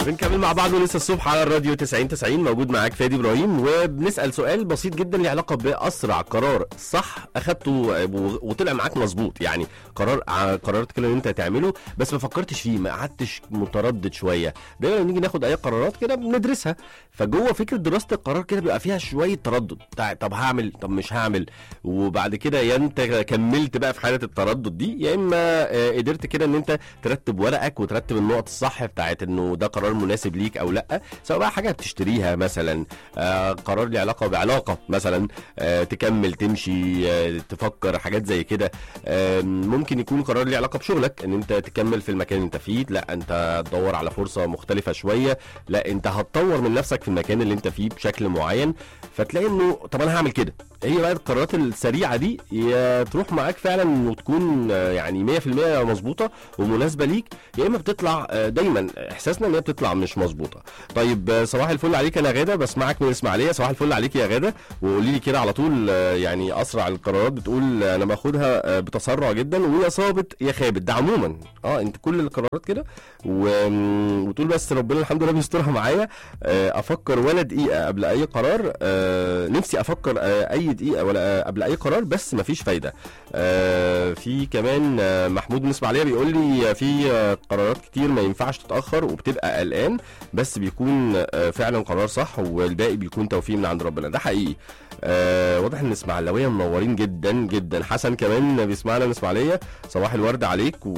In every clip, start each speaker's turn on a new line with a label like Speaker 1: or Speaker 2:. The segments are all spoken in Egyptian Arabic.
Speaker 1: بنكمل مع بعض ولسه الصبح على الراديو 90 90 موجود معاك فادي ابراهيم وبنسال سؤال بسيط جدا له علاقه باسرع قرار صح اخدته و- وطلع معاك مظبوط يعني قرار ع- قررت كده ان انت تعمله بس ما فكرتش فيه ما قعدتش متردد شويه دايما لما نيجي ناخد اي قرارات كده بندرسها فجوه فكره دراسه القرار كده بيبقى فيها شويه تردد بتاع طب هعمل طب مش هعمل وبعد كده يا انت كملت بقى في حاله التردد دي يا اما آه، قدرت كده ان انت ترتب ورقك وترتب النقط الصح بتاعت انه ده قرار مناسب ليك او لا سواء بقى حاجه بتشتريها مثلا آه قرار ليه علاقه بعلاقه مثلا آه تكمل تمشي آه تفكر حاجات زي كده آه ممكن يكون قرار ليه علاقه بشغلك ان انت تكمل في المكان اللي انت فيه لا انت تدور على فرصه مختلفه شويه لا انت هتطور من نفسك في المكان اللي انت فيه بشكل معين فتلاقي انه طب انا هعمل كده هي بقى القرارات السريعه دي يا تروح معاك فعلا وتكون آه، يعني 100% مظبوطه ومناسبه ليك يا اما بتطلع آه، دايما احساسنا ان هي بتطلع مش مظبوطه طيب آه، صباح الفل عليك انا غاده بسمعك من اسماعيليه صباح الفل عليك يا غاده وقولي لي كده على طول آه، يعني اسرع القرارات بتقول آه، انا باخدها آه، بتسرع جدا ويا صابت يا خابت ده عموما اه انت كل القرارات كده و... وتقول بس ربنا الحمد لله بيسترها معايا آه، افكر ولا دقيقه قبل اي قرار آه، نفسي افكر آه، اي دقيقه ولا آه، قبل اي قرار بس مفيش فايده آه، في كمان آه، محمود من اسماعيليه بيقول لي في آه، قرارات كتير ما ينفعش تتاخر وبتبقى قلقان بس بيكون آه، فعلا قرار صح والباقي بيكون توفيق من عند ربنا ده حقيقي آه واضح ان الاسماعيلاويه منورين جدا جدا حسن كمان بيسمعنا من اسماعيليه صباح الورد عليك و...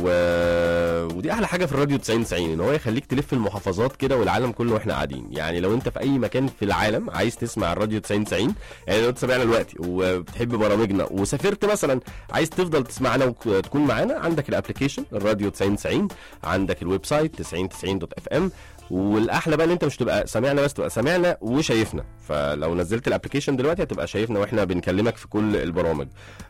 Speaker 1: ودي احلى حاجه في الراديو 90 90 ان هو يخليك تلف المحافظات كده والعالم كله واحنا قاعدين يعني لو انت في اي مكان في العالم عايز تسمع الراديو 90 90 يعني لو انت سامعنا دلوقتي وبتحب برامجنا وسافرت مثلا عايز تفضل تسمعنا وتكون معانا عندك الابلكيشن الراديو 90 90 عندك الويب سايت 90 90 دوت اف ام والاحلى بقى ان انت مش تبقى سامعنا بس تبقى سامعنا وشايفنا فلو نزلت الابلكيشن دلوقتي هتبقى شايفنا واحنا بنكلمك في كل البرامج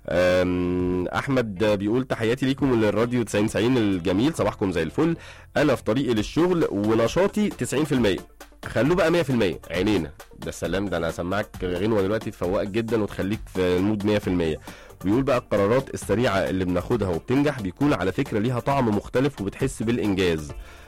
Speaker 1: أم، احمد بيقول تحياتي ليكم للراديو 90 90 الجميل صباحكم زي الفل انا في طريقي للشغل ونشاطي 90% خلوه بقى 100% عينينا ده السلام ده انا هسمعك غنوه دلوقتي تفوقك جدا وتخليك في المود 100% بيقول بقى القرارات السريعه اللي بناخدها وبتنجح بيكون على فكره ليها طعم مختلف وبتحس بالانجاز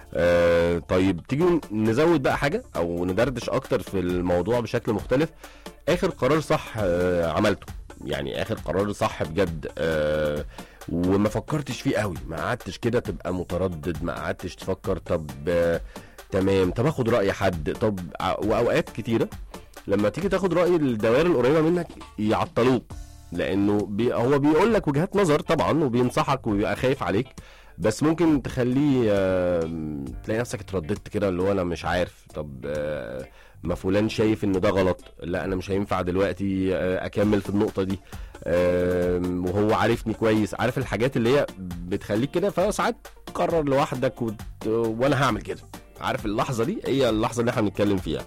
Speaker 1: آه طيب تيجي نزود بقى حاجه او ندردش اكتر في الموضوع بشكل مختلف اخر قرار صح آه عملته يعني اخر قرار صح بجد آه وما فكرتش فيه قوي ما قعدتش كده تبقى متردد ما قعدتش تفكر طب آه تمام طب اخد راي حد طب ع- واوقات كتيره لما تيجي تاخد راي الدوائر القريبه منك يعطلوك لانه بي هو بيقول لك وجهات نظر طبعا وبينصحك وبيبقى خايف عليك بس ممكن تخليه آم، تلاقي نفسك اترددت كده اللي هو انا مش عارف طب آه، ما فلان شايف ان ده غلط لا انا مش هينفع دلوقتي آه، اكمل في النقطه دي آم، وهو عارفني كويس عارف الحاجات اللي هي بتخليك كده فساعات تقرر لوحدك وت... وانا هعمل كده عارف اللحظه دي هي اللحظه اللي احنا بنتكلم فيها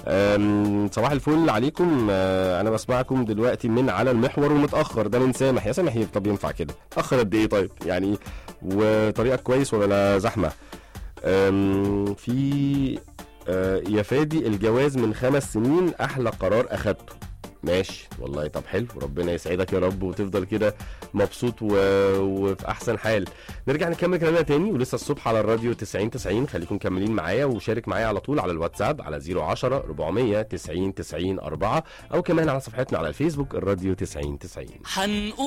Speaker 1: أم، صباح الفل عليكم أه، انا بسمعكم دلوقتي من على المحور ومتاخر ده من سامح يا سامح طب ينفع كده اخر قد ايه طيب يعني وطريقك كويس ولا زحمه أم، في أه، يا فادي الجواز من خمس سنين احلى قرار اخدته ماشي والله طب حلو ربنا يسعدك يا رب وتفضل كده مبسوط و... وفي احسن حال نرجع نكمل كلامنا تاني ولسه الصبح على الراديو 90 90 خليكم مكملين معايا وشارك معايا على طول على الواتساب على 010 400 90 90 4 او كمان على صفحتنا على الفيسبوك الراديو 90 90
Speaker 2: حنقول